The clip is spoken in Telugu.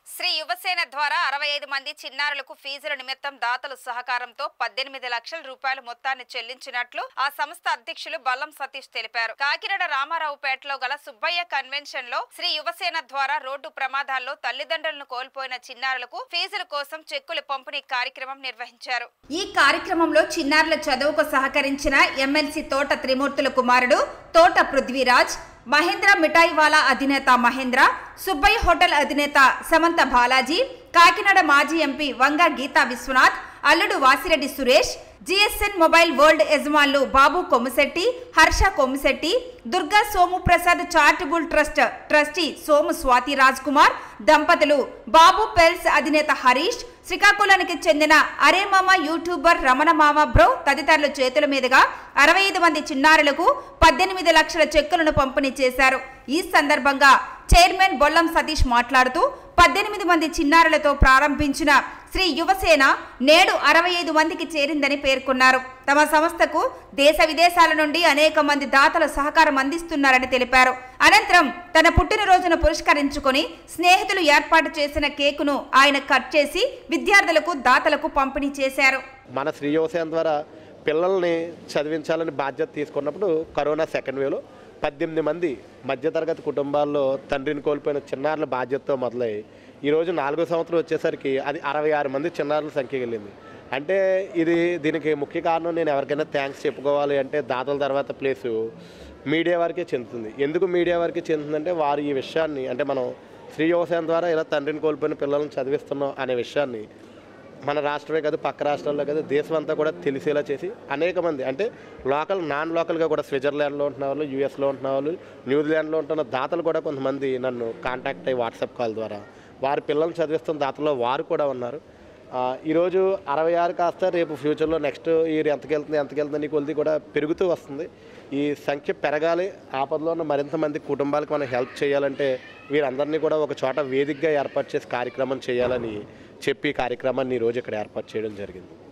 శ్రీ యువసేన ద్వారా అరవై ఐదు మంది చిన్నారులకు ఫీజుల నిమిత్తం దాతల సహకారంతో పద్దెనిమిది లక్షల రూపాయల మొత్తాన్ని చెల్లించినట్లు ఆ సంస్థ అధ్యక్షులు బల్లం సతీష్ తెలిపారు కాకినాడ రామారావుపేటలో గల సుబ్బయ్య కన్వెన్షన్ లో శ్రీ యువసేన ద్వారా రోడ్డు ప్రమాదాల్లో తల్లిదండ్రులను కోల్పోయిన చిన్నారులకు ఫీజుల కోసం చెక్కుల పంపిణీ కార్యక్రమం నిర్వహించారు ఈ కార్యక్రమంలో చిన్నారుల చదువుకు సహకరించిన ఎమ్మెల్సీ తోట త్రిమూర్తుల కుమారుడు తోట పృథ్వీరాజ్ మహేంద్ర మిఠాయివాలా అధినేత మహేంద్ర సుబ్బయ్య హోటల్ అధినేత సమంత బాలాజీ కాకినాడ మాజీ ఎంపీ వంగ గీతా విశ్వనాథ్ అల్లుడు Vasireddy Suresh GSN mobile world యజమానులు Babu Kommisetti Harsha Kommisetti Durga Somu Prasad charitable trust trustee Somu Swathi Raj Kumar దంపతులు బాబు పెల్స్ అధినేత హరీష్ శ్రీకాకుళానికి చెందిన అరేమామ యూట్యూబర్ రమణ మామ బ్రో తదితరుల చేతుల మీదుగా అరవై ఐదు మంది చిన్నారులకు పద్దెనిమిది లక్షల చెక్కులను పంపిణీ చేశారు ఈ సందర్భంగా చైర్మన్ బొల్లం సతీష్ మాట్లాడుతూ పద్దెనిమిది మంది చిన్నారులతో ప్రారంభించిన శ్రీ యువసేన నేడు అరవై ఐదు మందికి చేరిందని పేర్కొన్నారు తమ సంస్థకు దేశ విదేశాల నుండి అనేక మంది దాతల సహకారం అందిస్తున్నారని తెలిపారు అనంతరం తన పుట్టినరోజును పురస్కరించుకొని స్నేహితులు ఏర్పాటు చేసిన కేకును ఆయన కట్ చేసి విద్యార్థులకు దాతలకు పంపిణీ చేశారు మన శ్రీ యువసేన ద్వారా పిల్లల్ని చదివించాలని బాధ్యత తీసుకున్నప్పుడు కరోనా సెకండ్ వేవ్లో పద్దెనిమిది మంది మధ్యతరగతి కుటుంబాల్లో తండ్రిని కోల్పోయిన చిన్నారుల బాధ్యతతో మొదలై ఈరోజు నాలుగో సంవత్సరం వచ్చేసరికి అది అరవై ఆరు మంది చిన్నారుల సంఖ్య వెళ్ళింది అంటే ఇది దీనికి ముఖ్య కారణం నేను ఎవరికైనా థ్యాంక్స్ చెప్పుకోవాలి అంటే దాతల తర్వాత ప్లేసు మీడియా వారికే చెందుతుంది ఎందుకు మీడియా వారికి చెందుతుందంటే వారు ఈ విషయాన్ని అంటే మనం శ్రీ యువసేన ద్వారా ఇలా తండ్రిని కోల్పోయిన పిల్లల్ని చదివిస్తున్నాం అనే విషయాన్ని మన రాష్ట్రమే కాదు పక్క రాష్ట్రాల్లో కాదు దేశం అంతా కూడా తెలిసేలా చేసి అనేక మంది అంటే లోకల్ నాన్ లోకల్గా కూడా స్విట్జర్లాండ్లో ఉంటున్న వాళ్ళు యూఎస్లో ఉంటున్న వాళ్ళు న్యూజిలాండ్లో ఉంటున్న దాతలు కూడా కొంతమంది నన్ను కాంటాక్ట్ అయ్యి వాట్సాప్ కాల్ ద్వారా వారి పిల్లల్ని చదివిస్తున్న దాతల్లో వారు కూడా ఉన్నారు ఆ, ఈరోజు అరవై ఆరు కాస్త రేపు ఫ్యూచర్లో నెక్స్ట్ ఇయర్ ఎంతకెళ్తుంది ఎంతకెళ్తుంది కొలిది కూడా పెరుగుతూ వస్తుంది ఈ సంఖ్య పెరగాలి ఆపదలో ఉన్న మరింత మంది కుటుంబాలకు మనం హెల్ప్ చేయాలంటే వీరందరినీ కూడా ఒక చోట వేదికగా ఏర్పాటు చేసి కార్యక్రమం చేయాలని చెప్పి ఈ కార్యక్రమాన్ని ఈరోజు ఇక్కడ ఏర్పాటు చేయడం జరిగింది